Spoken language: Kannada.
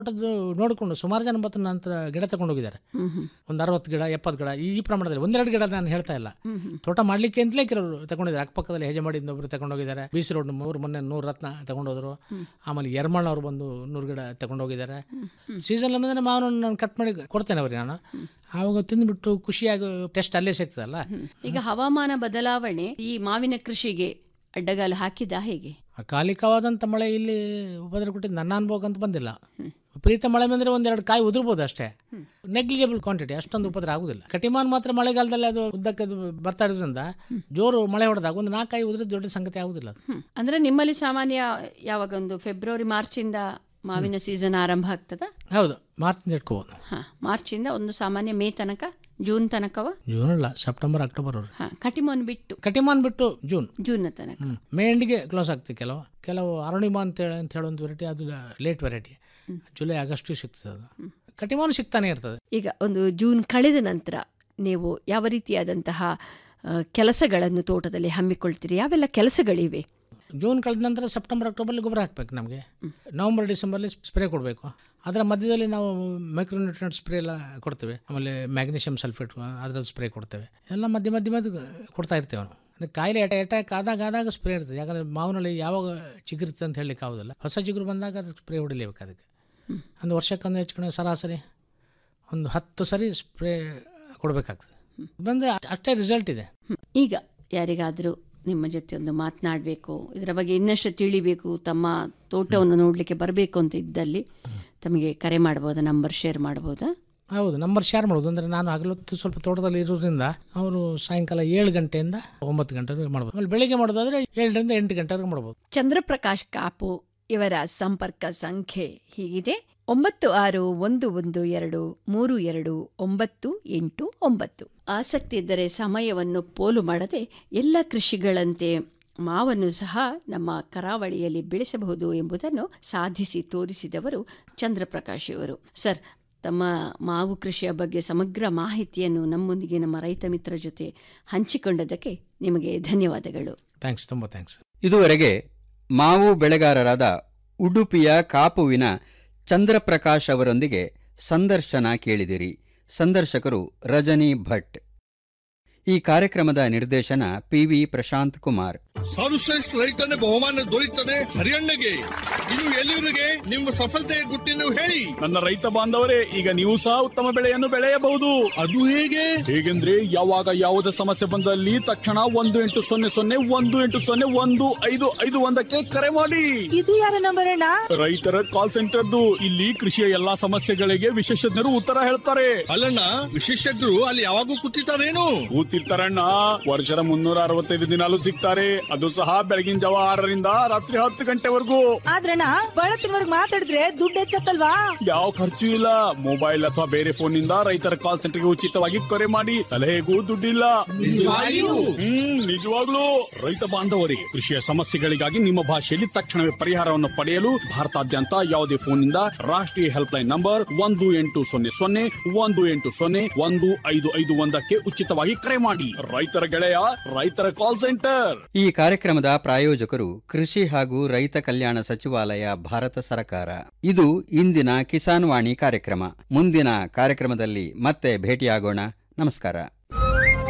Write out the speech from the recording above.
ತೋಟದ್ದು ನೋಡಿಕೊಂಡು ಸುಮಾರು ಜನ ಬಂದು ನಂತರ ಗಿಡ ತಗೊಂಡೋಗಿದ್ದಾರೆ ಹ್ಮ್ ಹ್ಮ್ ಒಂದು ಅರವತ್ತು ಗಿಡ ಎಪ್ಪತ್ತು ಗಿಡ ಈ ಪ್ರಮಾಣದಲ್ಲಿ ಒಂದೆರಡು ಗಿಡ ನಾನು ಹೇಳ್ತಾ ಇಲ್ಲ ಹ್ಮ್ ಹ್ಮ್ ತೋಟ ಮಾಡ್ಲಿಕ್ಕೆ ಅಂತಲೇ ಕೆಲವರು ತಗೊಂಡಿದ್ದಾರೆ ಅಕ್ಕಪಕ್ಕದಲ್ಲಿ ಹೆಜೆ ಮಾಡಿದ ಒಬ್ರು ತಗೊಂಡೋಗಿದ್ದಾರೆ ಬಿ ಸಿ ರೋಡ್ ಮೂರು ಮೊನ್ನೆ ನೂರು ರತ್ನ ತಗೊಂಡೋದ್ರು ಆಮೇಲೆ ಯರ್ಮಣ್ಣ ಅವರು ಬಂದು ನೂರು ಗಿಡ ತಗೊಂಡೋಗಿದ್ದಾರೆ ಸೀಸನ್ ಅಂದರೆ ಮಾವನ ನಾನು ಕಟ್ ಮಾಡಿ ಕೊಡ್ತೇನೆ ಅವ್ರಿಗೆ ನಾನು ಆವಾಗ ತಿಂದ್ಬಿಟ್ಟು ಖುಷಿಯಾಗಿ ಟೆಸ್ಟ್ ಅಲ್ಲೇ ಸಿಗ್ತದಲ್ಲ ಈಗ ಹವಾಮಾನ ಬದಲಾವಣೆ ಈ ಮಾವಿನ ಕೃಷಿಗೆ ಅಡ್ಡಗಾಲು ಹಾಕಿದ ಹೇಗೆ ಅಕಾಲಿಕವಾದಂಥ ಮಳೆ ಇಲ್ಲಿ ಉಪದ್ರ ಕೊಟ್ಟಿದ್ದು ನನ್ನ ಅನುಭವಕ್ಕೆ ಅಂತ ಬಂದಿಲ್ಲ ವಿಪರೀತ ಮಳೆ ಬಂದರೆ ಒಂದೆರಡು ಕಾಯಿ ಉದುರ್ಬೋದು ಅಷ್ಟೇ ನೆಗ್ಲಿಜಬಲ್ ಕ್ವಾಂಟಿಟಿ ಅಷ್ಟೊಂದು ಉಪದ್ರ ಆಗುದಿಲ್ಲ ಕಟಿಮಾನ್ ಮಾತ್ರ ಮಳೆಗಾಲದಲ್ಲಿ ಅದು ಉದ್ದಕ್ಕೆ ಅದು ಬರ್ತಾ ಇರೋದ್ರಿಂದ ಜೋರು ಮಳೆ ಹೊಡೆದಾಗ ಒಂದು ನಾಲ್ಕು ಕಾಯಿ ಉದುರಿದ ದೊಡ್ಡ ಸಂಗತಿ ಆಗುದಿಲ್ಲ ಅದು ಹ್ಮ್. ಅಂದ್ರೆ ನಿಮ್ಮಲ್ಲಿ ಸಾಮಾನ್ಯ ಯಾವಾಗ ಒಂದು ಫೆಬ್ರವರಿ ಮಾರ್ಚಿಂದ ಮಾವಿನ ಸೀಸನ್ ಆರಂಭ ಆಗ್ತದ ಹೌದು ಮಾರ್ಚಿಂದ ಇಟ್ಕೋಬೋದು ಹಾ ಮಾರ್ಚಿಂದ ಒಂದು ಸಾಮಾನ್ಯ ಮೇ ತನಕ ಜೂನ್ ತನಕವ ಜೂನ್ ಅಲ್ಲ ಸೆಪ್ಟೆಂಬರ್ ಅಕ್ಟೋಬರ್ ಅವ್ರು ಹಾ ಕಟಿಮೋನ್ ಬಿಟ್ಟು ಕಟಿಮಾನ್ ಬಿಟ್ಟು ಜೂನ್ ಜೂನ್ ತನಕ ಹ್ಮ್. ಮೇ ಎಂಡಿಗೆ ಕ್ಲೋಸ್ ಆಗ್ತದೆ ಕೆಲವು ಕೆಲವು ಅರುಣಿಮಾ ಅಂತ ಹೇಳಿ ಅಂತ ಹೇಳೋ ಒಂದು ವೆರೈಟಿ ಅದು ಲೇಟ್ ವೆರೈಟಿ ಜುಲೈ ಆಗಸ್ಟು ಸಿಗ್ತದೆ ಅದು ಕಟಿಮಾನ್ ಸಿಗ್ತಾನೆ ಇರ್ತದೆ ಈಗ ಒಂದು ಜೂನ್ ಕಳೆದ ನಂತರ ನೀವು ಯಾವ ರೀತಿಯಾದಂತಹ ಆ, ಕೆಲಸಗಳನ್ನು ತೋಟದಲ್ಲಿ ಹಮ್ಮಿಕೊಳ್ತೀರಿ ಯಾವೆಲ್ಲ ಕೆಲಸಗಳಿವೆ ಜೂನ್ ಕಳೆದ ನಂತರ ಸೆಪ್ಟೆಂಬರ್ ಅಕ್ಟೋಬರ್ಲಿ ಗೊಬ್ಬರ ಹಾಕ್ಬೇಕು ನಮಗೆ ನವಂಬರ್ ಡಿಸೆಂಬರ್ಲಿ ಸ್ಪ್ರೇ ಕೊಡಬೇಕು ಅದರ ಮಧ್ಯದಲ್ಲಿ ನಾವು ಮೈಕ್ರೋನ್ಯೂಟ್ರೆಂಟ್ ಸ್ಪ್ರೇ ಎಲ್ಲ ಕೊಡ್ತೇವೆ ಆಮೇಲೆ ಮ್ಯಾಗ್ನೀಷಿಯಂ ಸಲ್ಫೇಟ್ ಅದರ ಸ್ಪ್ರೇ ಕೊಡ್ತೇವೆ ಎಲ್ಲ ಮಧ್ಯ ಮಧ್ಯ ಮಧ್ಯ ಕೊಡ್ತಾ ಇರ್ತೇವೆ ನಾವು ಅಂದ್ರೆ ಕಾಯಿಲೆ ಅಟ ಅಟ್ಯಾಕ್ ಆದಾಗ ಆದಾಗ ಸ್ಪ್ರೇ ಇರ್ತದೆ ಯಾಕಂದರೆ ಮಾವಿನಲ್ಲಿ ಯಾವಾಗ ಚಿಗುರುತ್ತೆ ಅಂತ ಹೇಳಲಿಕ್ಕೆ ಆಗೋದಿಲ್ಲ ಹೊಸ ಚಿಗುರು ಬಂದಾಗ ಅದಕ್ಕೆ ಸ್ಪ್ರೇ ಹೊಡಿಲೇಬೇಕು ಅದಕ್ಕೆ ಒಂದು ವರ್ಷಕ್ಕೊಂದು ಹೆಚ್ಚು ಕಡಿಮೆ ಸರಾಸರಿ ಒಂದು ಹತ್ತು ಸರಿ ಸ್ಪ್ರೇ ಕೊಡಬೇಕಾಗ್ತದೆ ಬಂದರೆ ಅಷ್ಟೇ ರಿಸಲ್ಟ್ ಇದೆ ಹ್ಮ್. ಈಗ ಯಾರಿಗಾದರೂ ನಿಮ್ಮ ಜೊತೆ ಒಂದು ಮಾತನಾಡಬೇಕು ಇದರ ಬಗ್ಗೆ ಇನ್ನಷ್ಟು ತಿಳಿಬೇಕು ತಮ್ಮ ತೋಟವನ್ನು ನೋಡಲಿಕ್ಕೆ ಬರಬೇಕು ಅಂತ ಇದ್ದಲ್ಲಿ ತಮಗೆ ಕರೆ ಮಾಡ್ಬೋದಾ ನಂಬರ್ ಶೇರ್ ಮಾಡ್ಬೋದಾ ಹೌದು ನಂಬರ್ ಶೇರ್ ಮಾಡೋದು ಅಂದರೆ ನಾನು ಹಗಲೊತ್ತು ಸ್ವಲ್ಪ ತೋಟದಲ್ಲಿ ಇರೋದ್ರಿಂದ ಅವರು ಸಾಯಂಕಾಲ ಏಳು ಗಂಟೆಯಿಂದ ಒಂಬತ್ತು ಗಂಟೆವರೆಗೆ ಮಾಡ್ಬೋದು ಆಮೇಲೆ ಬೆಳಿಗ್ಗೆ ಮಾಡೋದಾದ್ರೆ ಏಳರಿಂದ ಎಂಟು ಗಂಟೆವರೆಗೆ ಮಾಡ್ಬೋದು ಚಂದ್ರಪ್ರಕಾಶ್ ಕಾಪು ಇವರ ಸಂಪರ್ಕ ಸಂಖ್ಯೆ ಹೀಗಿದೆ ಒಂಬತ್ತು ಆರು ಒಂದು ಒಂದು ಎರಡು ಮೂರು ಎರಡು ಒಂಬತ್ತು ಎಂಟು ಒಂಬತ್ತು ಆಸಕ್ತಿ ಇದ್ದರೆ ಸಮಯವನ್ನು ಪೋಲು ಮಾಡದೆ ಎಲ್ಲ ಕೃಷಿಗಳಂತೆ ಮಾವನ್ನು ಸಹ ನಮ್ಮ ಕರಾವಳಿಯಲ್ಲಿ ಬೆಳೆಸಬಹುದು ಎಂಬುದನ್ನು ಸಾಧಿಸಿ ತೋರಿಸಿದವರು ಚಂದ್ರಪ್ರಕಾಶ್ ಇವರು ಸರ್ ತಮ್ಮ ಮಾವು ಕೃಷಿಯ ಬಗ್ಗೆ ಸಮಗ್ರ ಮಾಹಿತಿಯನ್ನು ನಮ್ಮೊಂದಿಗೆ ನಮ್ಮ ರೈತ ಮಿತ್ರ ಜೊತೆ ಹಂಚಿಕೊಂಡದಕ್ಕೆ ನಿಮಗೆ ಧನ್ಯವಾದಗಳು ಥ್ಯಾಂಕ್ಸ್ ತುಂಬ ಥ್ಯಾಂಕ್ಸ್ ಇದುವರೆಗೆ ಮಾವು ಬೆಳೆಗಾರರಾದ ಉಡುಪಿಯ ಕಾಪುವಿನ ಚಂದ್ರಪ್ರಕಾಶ್ ಅವರೊಂದಿಗೆ ಸಂದರ್ಶನ ಕೇಳಿದಿರಿ ಸಂದರ್ಶಕರು ರಜನಿ ಭಟ್ ಈ ಕಾರ್ಯಕ್ರಮದ ನಿರ್ದೇಶನ ಪಿವಿ ಪ್ರಶಾಂತ್ ಕುಮಾರ್ ಸರ್ವಶ್ರೇಷ್ಠ ರೈತನ ಬಹುಮಾನ ದೊರೆಯುತ್ತದೆ ಹರಿಯಣ್ಣಗೆ ಇದು ಎಲ್ಲಿವರಿಗೆ ನಿಮ್ಮ ಸಫಲತೆಯ ಗುಟ್ಟಿನ ಹೇಳಿ ನನ್ನ ರೈತ ಬಾಂಧವರೇ ಈಗ ನೀವು ಸಹ ಉತ್ತಮ ಬೆಳೆಯನ್ನು ಬೆಳೆಯಬಹುದು ಅದು ಹೇಗೆ ಹೇಗೆಂದ್ರೆ ಯಾವಾಗ ಯಾವುದೇ ಸಮಸ್ಯೆ ಬಂದಲ್ಲಿ ತಕ್ಷಣ ಒಂದು ಎಂಟು ಸೊನ್ನೆ ಸೊನ್ನೆ ಒಂದು ಎಂಟು ಸೊನ್ನೆ ಒಂದು ಐದು ಐದು ಒಂದಕ್ಕೆ ಕರೆ ಮಾಡಿ ಇದು ಯಾರ ನಂಬರ್ ಅಣ್ಣ ರೈತರ ಕಾಲ್ ಸೆಂಟರ್ದು ಇಲ್ಲಿ ಕೃಷಿಯ ಎಲ್ಲಾ ಸಮಸ್ಯೆಗಳಿಗೆ ವಿಶೇಷಜ್ಞರು ಉತ್ತರ ಹೇಳ್ತಾರೆ ಅಲ್ಲಣ್ಣ ವಿಶೇಷಜ್ಞರು ಅಲ್ಲಿ ಯಾವಾಗೂ ಕೂತಿರ್ತಾರೇನು ಕೂತಿರ್ತಾರಣ್ಣ ವರ್ಷದ ಮುನ್ನೂರ ಅರವತ್ತೈದು ದಿನಾಲು ಸಿಗ್ತಾರೆ ಅದು ಸಹ ಬೆಳಗಿನ ಜಾವ ಆರರಿಂದ ರಾತ್ರಿ ಹತ್ತು ಗಂಟೆವರೆಗೂ ಆದ್ರಣ್ಣ ಬಳತ್ತಿನವರ್ಗ್ ಮಾತಾಡಿದ್ರೆ ದುಡ್ಡು ಹೆಚ್ಚತ್ತಲ್ವಾ ಯಾವ ಖರ್ಚು ಇಲ್ಲ ಮೊಬೈಲ್ ಅಥವಾ ಬೇರೆ ಫೋನ್ ನಿಂದ ರೈತರ ಕಾಲ್ ಸೆಂಟರ್ಗೆ ಉಚಿತವಾಗಿ ಕರೆ ಮಾಡಿ ಸಲಹೆಗೂ ದುಡ್ಡಿಲ್ಲ ಹ್ಮ್ ನಿಜವಾಗ್ಲೂ ರೈತ ಬಾಂಧವರಿಗೆ ಕೃಷಿಯ ಸಮಸ್ಯೆಗಳಿಗಾಗಿ ನಿಮ್ಮ ಭಾಷೆಯಲ್ಲಿ ತಕ್ಷಣವೇ ಪರಿಹಾರವನ್ನು ಪಡೆಯಲು ಭಾರತಾದ್ಯಂತ ಯಾವುದೇ ಫೋನ್ನಿಂದ ರಾಷ್ಟ್ರೀಯ ಹೆಲ್ಪ್ ಲೈನ್ ನಂಬರ್ ಒಂದು ಎಂಟು ಸೊನ್ನೆ ಸೊನ್ನೆ ಒಂದು ಎಂಟು ಸೊನ್ನೆ ಒಂದು ಐದು ಐದು ಒಂದಕ್ಕೆ ಉಚಿತವಾಗಿ ಕರೆ ಮಾಡಿ ರೈತರ ಗೆಳೆಯ ರೈತರ ಕಾಲ್ ಸೆಂಟರ್ ಈ ಕಾರ್ಯಕ್ರಮದ ಪ್ರಾಯೋಜಕರು ಕೃಷಿ ಹಾಗೂ ರೈತ ಕಲ್ಯಾಣ ಸಚಿವಾಲಯ ಭಾರತ ಸರ್ಕಾರ ಇದು ಇಂದಿನ ಕಿಸಾನ್ ವಾಣಿ ಕಾರ್ಯಕ್ರಮ ಮುಂದಿನ ಕಾರ್ಯಕ್ರಮದಲ್ಲಿ ಮತ್ತೆ ಭೇಟಿಯಾಗೋಣ ನಮಸ್ಕಾರ